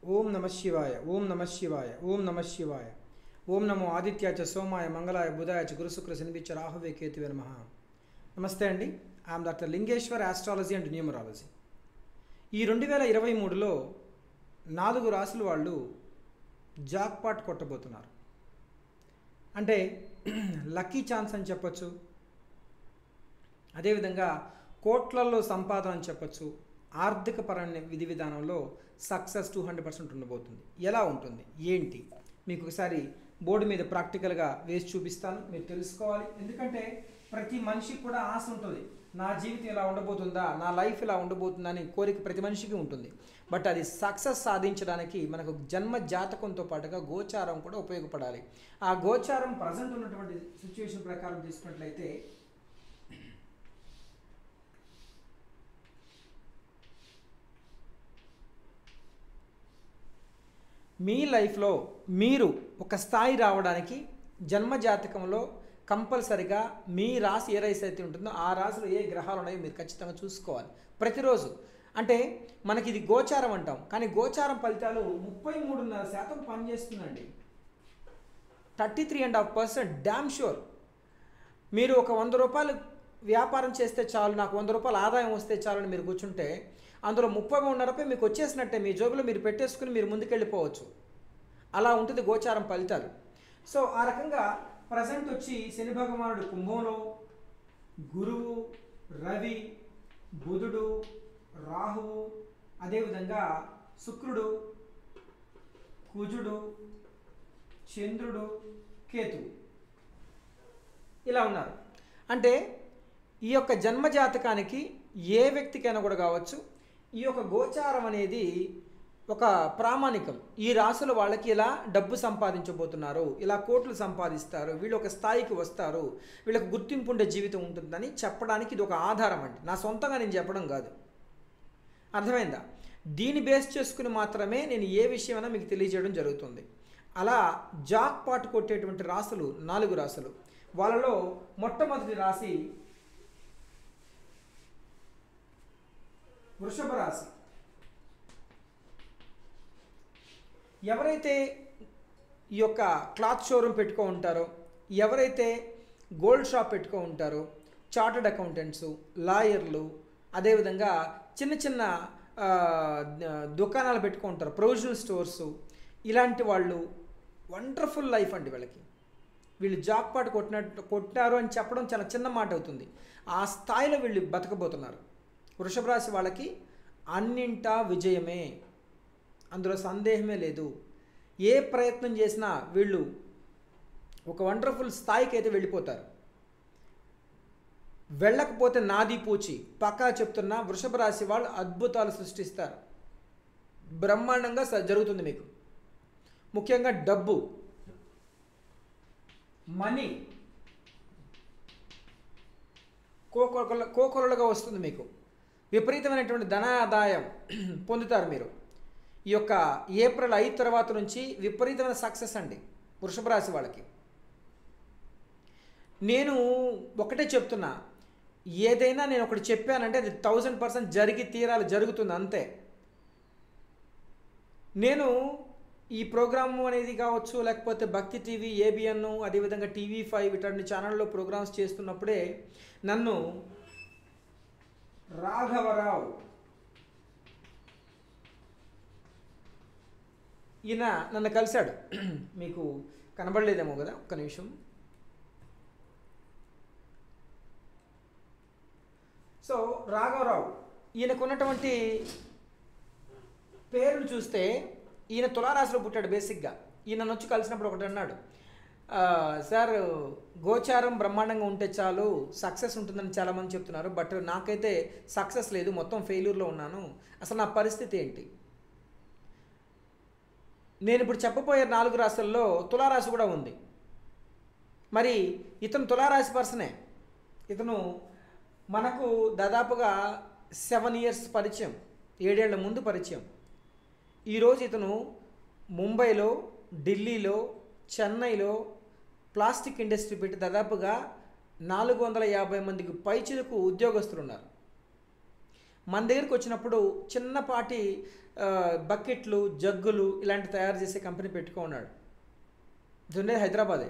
ఓం నమ శివాయ ఓం నమ శివాయ ఓం నమ శివాయ ఓం నమో ఆదిత్యాచ సోమాయ మంగళాయ బుధాయ చ గురు శుక్ర శనిపిచ్చ రాహువే కేతువే నమ నమస్తే అండి I'm doctor Lingeshwar astrology and numerology ఈ రెండు వేల ఇరవై మూడులో నాలుగు రాసుల వాళ్ళు జాక్పాట్ కొట్టబోతున్నారు అంటే లక్కీ ఛాన్స్ అని చెప్పొచ్చు అదేవిధంగా కోట్లల్లో సంపాదన అని చెప్పొచ్చు ఆర్థిక పరమైన విధి విధానంలో సక్సెస్ టూ హండ్రెడ్ పర్సెంట్ ఉండబోతుంది ఎలా ఉంటుంది ఏంటి మీకు ఒకసారి బోర్డు మీద ప్రాక్టికల్గా వేసి చూపిస్తాను మీరు తెలుసుకోవాలి ఎందుకంటే ప్రతి మనిషికి కూడా ఆశ ఉంటుంది నా జీవితం ఇలా ఉండబోతుందా నా లైఫ్ ఇలా ఉండబోతుందా అని కోరిక ప్రతి మనిషికి ఉంటుంది బట్ అది సక్సెస్ సాధించడానికి మనకు జన్మ జాతకంతో పాటుగా గోచారం కూడా ఉపయోగపడాలి ఆ గోచారం ప్రజెంట్ ఉన్నటువంటి సిచ్యువేషన్ ప్రకారం తీసుకున్నట్లయితే మీ లైఫ్లో మీరు ఒక స్థాయి రావడానికి జన్మ జాతకంలో కంపల్సరిగా మీ రాశి ఏ రాశి అయితే ఉంటుందో ఆ రాశిలో ఏ గ్రహాలు ఉన్నాయో మీరు ఖచ్చితంగా చూసుకోవాలి ప్రతిరోజు అంటే మనకి ఇది గోచారం అంటాం కానీ గోచారం ఫలితాలు ముప్పై మూడున్నర శాతం పనిచేస్తుందండి thirty three and half percent damn sure మీరు ఒక వంద రూపాయలు వ్యాపారం చేస్తే చాలు నాకు వంద రూపాయలు ఆదాయం వస్తే చాలు అని మీరు కూర్చుంటే అందులో ముప్పై మూడున్నరపై మీకు వచ్చేసినట్టే మీ జోబులో మీరు పెట్టేసుకుని మీరు ముందుకెళ్ళిపోవచ్చు అలా ఉంటుంది గోచారం ఫలితాలు సో ఆ రకంగా ప్రజెంట్ వచ్చి శని భగవానుడు కుంభంలో గురువు రవి బుధుడు రాహువు అదేవిధంగా శుక్రుడు కుజుడు చంద్రుడు కేతువు ఇలా ఉన్నారు అంటే ఈ యొక్క జన్మజాతకానికి ఏ వ్యక్తికైనా కూడా కావచ్చు ఈ యొక్క గోచారం అనేది ఒక ప్రామాణికం ఈ రాసుల వాళ్ళకి ఇలా డబ్బు సంపాదించబోతున్నారు ఇలా కోట్లు సంపాదిస్తారు వీళ్ళు ఒక స్థాయికి వస్తారు వీళ్ళకి గుర్తింపు ఉండే జీవితం ఉంటుందని చెప్పడానికి ఇది ఒక ఆధారం అండి నా సొంతంగా నేను చెప్పడం కాదు అర్థమైందా దీన్ని బేస్ చేసుకుని మాత్రమే నేను ఏ విషయమైనా మీకు తెలియజేయడం జరుగుతుంది అలా జాక్ పాట్ కొట్టేటువంటి రాసులు నాలుగు రాసులు వాళ్ళలో మొట్టమొదటి రాశి వృషభ రాశి ఎవరైతే ఈ యొక్క క్లాత్ షోరూమ్ పెట్టుకో ఉంటారో ఎవరైతే గోల్డ్ షాప్ పెట్టుకో ఉంటారో చార్టర్డ్ అకౌంటెంట్స్ లాయర్లు అదేవిధంగా చిన్న చిన్న ఆ, దుకాణాలు పెట్టుకుంటారు ప్రొవిజనల్ స్టోర్స్ ఇలాంటి వాళ్ళు వండర్ఫుల్ లైఫ్ అండి వీళ్ళకి వీళ్ళు జాక్ పాటు కొట్టినట్టు కొట్టారు అని చెప్పడం చాలా చిన్న మాట అవుతుంది ఆ స్థాయిలో వీళ్ళు బతకబోతున్నారు వృషభ రాశి వాళ్ళకి అన్నింటా విజయమే అందులో సందేహమే లేదు ఏ ప్రయత్నం చేసినా వీళ్ళు ఒక వండర్ఫుల్ స్థాయికి అయితే వెళ్ళిపోతారు వెళ్ళకపోతే నాది పూచి పక్కా చెప్తున్నా వృషభ రాశి వాళ్ళు అద్భుతాలు సృష్టిస్తారు బ్రహ్మాండంగా స- జరుగుతుంది మీకు ముఖ్యంగా డబ్బు మనీ కోకొల కోకొలలుగా వస్తుంది మీకు విపరీతమైనటువంటి ధన ఆదాయం పొందుతారు మీరు ఈ యొక్క ఏప్రిల్ ఐదు తర్వాత నుంచి విపరీతమైన సక్సెస్ అండి వృషభ రాశి వాళ్ళకి నేను ఒకటే చెప్తున్నా ఏదైనా నేను ఒకటి చెప్పానంటే అది థౌజండ్ పర్సెంట్ జరిగి తీరాలి జరుగుతుంది అంతే నేను ఈ ప్రోగ్రామ్ అనేది కావచ్చు లేకపోతే భక్తి టీవీ ఏబిఎన్ అదేవిధంగా టీవీ ఫైవ్ ఇట్లాంటి ఛానల్లో ప్రోగ్రామ్స్ చేస్తున్నప్పుడే నన్ను రాఘవరావు ఈయన నన్ను కలిశాడు మీకు కనబడలేదేమో కదా ఒక్క నిమిషం సో రాఘవరావు ఈయనకున్నటువంటి పేరును చూస్తే ఈయన తులారాశిలో పుట్టాడు బేసిక్గా ఈయన వచ్చి కలిసినప్పుడు ఒకటి అన్నాడు "ఆ, సార్ గోచారం బ్రహ్మాండంగా ఉంటే చాలు సక్సెస్ ఉంటుందని చాలామంది చెప్తున్నారు బట్ నాకైతే సక్సెస్ లేదు మొత్తం ఫెయిల్యూర్లో ఉన్నాను అసలు నా పరిస్థితి ఏంటి నేను ఇప్పుడు చెప్పబోయే నాలుగు రాశుల్లో తులారాశి కూడా ఉంది మరి ఇతను తులారాశి పర్సనే ఇతను మనకు దాదాపుగా సెవెన్ ఇయర్స్ పరిచయం ఏడేళ్ల ముందు పరిచయం ఈరోజు ఇతను ముంబైలో ఢిల్లీలో చెన్నైలో ప్లాస్టిక్ ఇండస్ట్రీ పెట్టి దాదాపుగా నాలుగు వందల యాభై మందికి పైచిలకు ఉద్యోగస్తులు ఉన్నారు మన దగ్గరికి వచ్చినప్పుడు చిన్నపాటి ఆ, బకెట్లు జగ్గులు ఇలాంటి తయారు చేసే కంపెనీ పెట్టుకున్నాడు ఇది ఉండేది హైదరాబాదే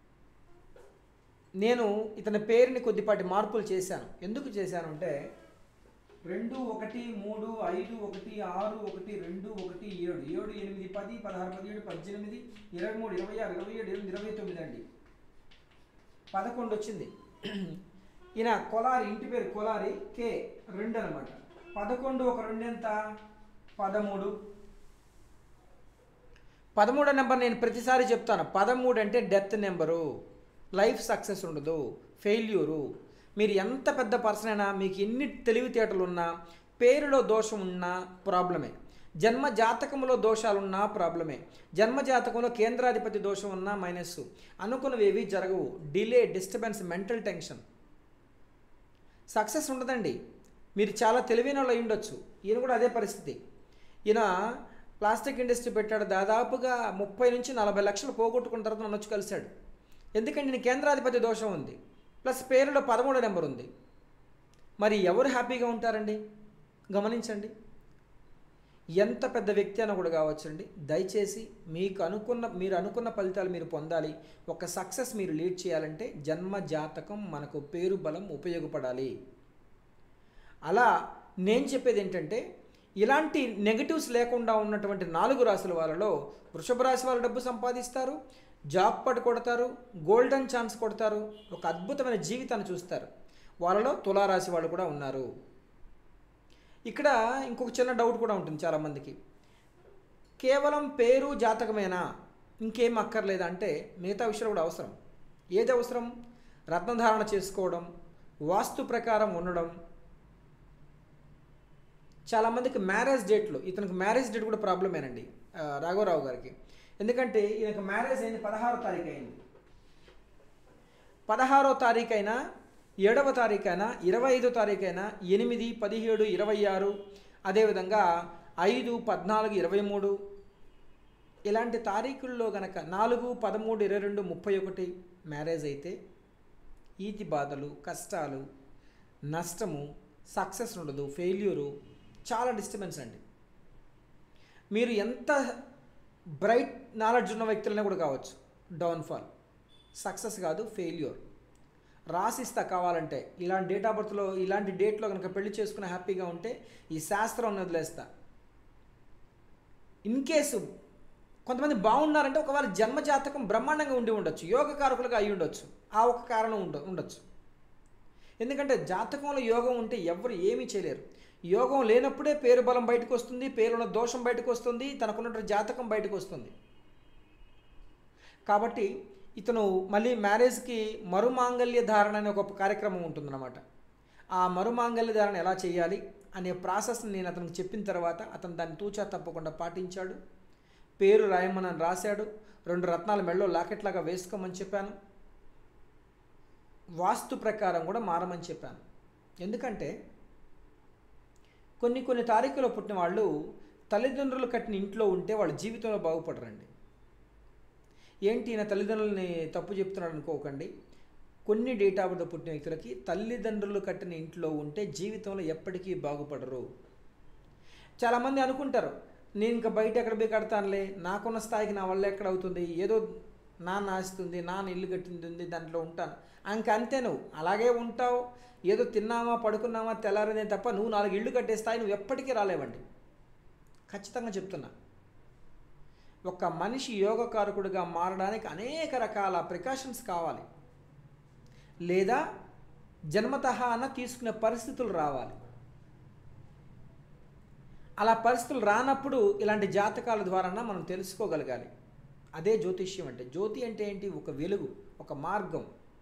నేను ఇతని పేరుని కొద్దిపాటి మార్పులు చేశాను ఎందుకు చేశాను అంటే రెండు ఒకటి మూడు ఐదు ఒకటి ఆరు ఒకటి రెండు ఒకటి ఏడు ఏడు ఎనిమిది పది పదహారు పదిహేడు పద్దెనిమిది ఇరవై మూడు ఇరవై ఆరు ఇరవై ఏడు ఎనిమిది ఇరవై తొమ్మిది అండి పదకొండు వచ్చింది ఈయన కొలారి ఇంటి పేరు కొలారి కే రెండు అనమాట పదకొండు ఒక రెండు ఎంత పదమూడు పదమూడో నెంబర్ నేను ప్రతిసారి చెప్తాను పదమూడు అంటే డెత్ నెంబరు లైఫ్ సక్సెస్ ఉండదు ఫెయిల్యూరు మీరు ఎంత పెద్ద పర్సన్ అయినా మీకు ఎన్ని తెలివితేటలు ఉన్నా పేరులో దోషం ఉన్నా ప్రాబ్లమే జన్మ జాతకంలో దోషాలున్నా ప్రాబ్లమే జన్మ జాతకంలో కేంద్రాధిపతి దోషం ఉన్నా మైనస్ అనుకున్నవి ఏవి జరగవు delay disturbance mental tension success ఉండదండి మీరు చాలా తెలివైన వాళ్ళు అయి ఉండొచ్చు ఈయన కూడా అదే పరిస్థితి ఈయన ప్లాస్టిక్ ఇండస్ట్రీ పెట్టాడు దాదాపుగా ముప్పై నుంచి నలభై లక్షలు పోగొట్టుకున్న తర్వాత నన్ను వచ్చి కలిశాడు ఎందుకంటే నేను కేంద్రాధిపతి దోషం ఉంది ప్లస్ పేరులో పదమూడో నెంబర్ ఉంది మరి ఎవరు హ్యాపీగా ఉంటారండి గమనించండి ఎంత పెద్ద వ్యక్తి అయినా కూడా కావచ్చండి దయచేసి మీకు అనుకున్న మీరు అనుకున్న ఫలితాలు మీరు పొందాలి ఒక సక్సెస్ మీరు లీడ్ చేయాలంటే జన్మ జాతకం మనకు పేరు బలం ఉపయోగపడాలి అలా నేను చెప్పేది ఏంటంటే ఇలాంటి నెగటివ్స్ లేకుండా ఉన్నటువంటి నాలుగు రాశుల వాళ్ళలో వృషభ రాశి వాళ్ళు డబ్బు సంపాదిస్తారు జాబ్ పట్టు కొడతారు గోల్డెన్ ఛాన్స్ కొడతారు ఒక అద్భుతమైన జీవితాన్ని చూస్తారు వాళ్ళలో తులారాశి వాళ్ళు కూడా ఉన్నారు ఇక్కడ ఇంకొక చిన్న డౌట్ కూడా ఉంటుంది చాలామందికి కేవలం పేరు జాతకమేనా ఇంకేం అక్కర్లేదా అంటే మిగతా విషయాలు కూడా అవసరం ఏది అవసరం రత్నధారణ చేసుకోవడం వాస్తు ప్రకారం ఉండడం చాలామందికి మ్యారేజ్ డేట్లు ఇతనికి మ్యారేజ్ డేట్ కూడా ప్రాబ్లమేనండి ఆ, రాఘవరావు గారికి ఎందుకంటే ఈయనకు మ్యారేజ్ అయింది పదహారో తారీఖు అయింది పదహారో తారీఖైనా ఏడవ తారీఖైనా ఇరవై ఐదో తారీఖైనా ఎనిమిది పదిహేడు ఇరవై ఆరు అదేవిధంగా ఐదు పద్నాలుగు ఇరవై మూడు ఇలాంటి తారీఖుల్లో గనక నాలుగు పదమూడు ఇరవై రెండు ముప్పై ఒకటి మ్యారేజ్ అయితే ఈతి బాధలు కష్టాలు నష్టము సక్సెస్ ఉండదు ఫెయిల్యూరు చాలా డిస్టర్బెన్స్ అండి మీరు ఎంత బ్రైట్ నాలెడ్జ్ ఉన్న వ్యక్తులనే కూడా కావచ్చు డౌన్ఫాల్ సక్సెస్ కాదు ఫెయిల్యూర్ రాసిస్తా కావాలంటే ఇలాంటి డేట్ ఆఫ్ బర్త్లో ఇలాంటి డేట్లో కనుక పెళ్లి చేసుకుని హ్యాపీగా ఉంటే ఈ శాస్త్రం వదిలేస్తా ఇన్ కేసు కొంతమంది బాగున్నారంటే ఒకవేళ జన్మజాతకం బ్రహ్మాండంగా ఉండి ఉండొచ్చు యోగకారకులుగా అయి ఉండొచ్చు ఆ ఒక కారణం ఉండ ఉండొచ్చు ఎందుకంటే జాతకంలో యోగం ఉంటే ఎవరు ఏమీ చేయలేరు యోగం లేనప్పుడే పేరు బలం బయటకు వస్తుంది పేరున్న దోషం బయటకు వస్తుంది తనకున్నటువంటి జాతకం బయటకు వస్తుంది కాబట్టి ఇతను మళ్ళీ మ్యారేజ్కి మరుమాంగల్య ధారణ అనే ఒక కార్యక్రమం ఉంటుందన్నమాట ఆ మరుమాంగల్య ధారణ ఎలా చేయాలి అనే ప్రాసెస్ని నేను అతనికి చెప్పిన తర్వాత అతను దాన్ని తూచా తప్పకుండా పాటించాడు పేరు రాయమని రాశాడు రెండు రత్నాల మెళ్ళో లాకెట్లాగా వేసుకోమని చెప్పాను వాస్తు ప్రకారం కూడా మారమని చెప్పాను ఎందుకంటే కొన్ని కొన్ని తారీఖులో పుట్టిన వాళ్ళు తల్లిదండ్రులు కట్టిన ఇంట్లో ఉంటే వాళ్ళ జీవితంలో బాగుపడరండి ఏంటి ఈయన తల్లిదండ్రులని తప్పు చెప్తున్నాడు అనుకోకండి కొన్ని డేట్ ఆఫ్ బర్త్ పుట్టిన వ్యక్తులకి తల్లిదండ్రులు కట్టిన ఇంట్లో ఉంటే జీవితంలో ఎప్పటికీ బాగుపడరు చాలామంది అనుకుంటారు నేను ఇంకా బయట ఎక్కడ పోయి కడతానులే నాకున్న స్థాయికి నా వల్ల ఎక్కడ అవుతుంది ఏదో నాన్న ఆస్తుంది నాన్న ఇల్లు కట్టింది దాంట్లో ఉంటాను ఇంక అంతే నువ్వు అలాగే ఉంటావు ఏదో తిన్నామా పడుకున్నామా తెల్లారనే తప్ప నువ్వు నాలుగు ఇళ్ళు కట్టే స్థాయి నువ్వు ఎప్పటికీ రాలేవండి ఖచ్చితంగా చెప్తున్నా ఒక మనిషి యోగకారకుడిగా మారడానికి అనేక రకాల ప్రికాషన్స్ కావాలి లేదా జన్మతహా అన్న తీసుకునే పరిస్థితులు రావాలి అలా పరిస్థితులు రానప్పుడు ఇలాంటి జాతకాల ద్వారా మనం తెలుసుకోగలగాలి అదే జ్యోతిష్యం అంటే జ్యోతి అంటే ఏంటి ఒక వెలుగు ఒక మార్గం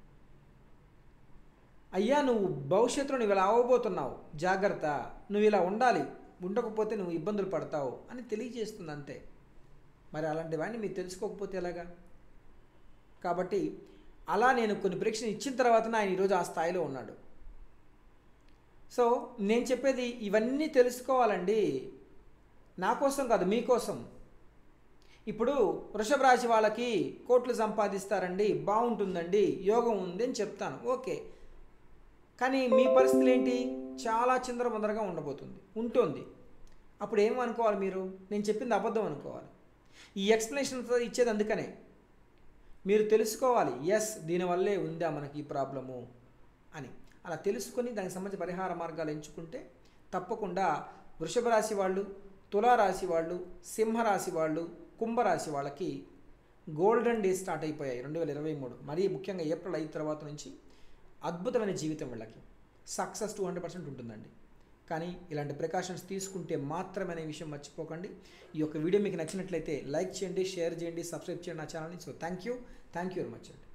అయ్యా నువ్వు భవిష్యత్తులో నువ్వు ఇలా అవ్వబోతున్నావు జాగ్రత్త నువ్వు ఇలా ఉండాలి ఉండకపోతే నువ్వు ఇబ్బందులు పడతావు అని తెలియజేస్తుంది అంతే మరి అలాంటి వాడిని మీరు తెలుసుకోకపోతే ఎలాగా కాబట్టి అలా నేను కొన్ని పరీక్షలు ఇచ్చిన తర్వాత ఆయన ఈరోజు ఆ స్థాయిలో ఉన్నాడు సో నేను చెప్పేది ఇవన్నీ తెలుసుకోవాలండి నా కోసం కాదు మీకోసం ఇప్పుడు వృషభ రాశి వాళ్ళకి కోట్లు సంపాదిస్తారండి బాగుంటుందండి యోగం ఉంది అని చెప్తాను ఓకే కానీ మీ పరిస్థితులు ఏంటి చాలా చిందరబందరగా ఉండబోతుంది ఉంటుంది అప్పుడు ఏం అనుకోవాలి మీరు నేను చెప్పింది అబద్ధం అనుకోవాలి ఈ ఎక్స్ప్లెనేషన్ ఇచ్చేది అందుకనే మీరు తెలుసుకోవాలి ఎస్ దీనివల్లే ఉందా మనకి ఈ ప్రాబ్లము అని అలా తెలుసుకొని దానికి సంబంధించిన పరిహార మార్గాలు ఎంచుకుంటే తప్పకుండా వృషభ రాశి వాళ్ళు తులారాశి వాళ్ళు సింహరాశి వాళ్ళు కుంభరాశి వాళ్ళకి గోల్డెన్ డేస్ స్టార్ట్ అయిపోయాయి రెండు వేల ఇరవై మూడు మరీ ముఖ్యంగా ఏప్రిల్ ఐదు తర్వాత నుంచి అద్భుతమైన జీవితం వీళ్ళకి సక్సెస్ టూ హండ్రెడ్ పర్సెంట్ ఉంటుందండి కానీ ఇలాంటి ప్రికాషన్స్ తీసుకుంటే మాత్రమే అనే విషయం మర్చిపోకండి ఈ యొక్క వీడియో మీకు నచ్చినట్లయితే లైక్ చేయండి షేర్ చేయండి సబ్స్క్రైబ్ చేయండి నా ఛానల్ని so thank you thank you very much అండి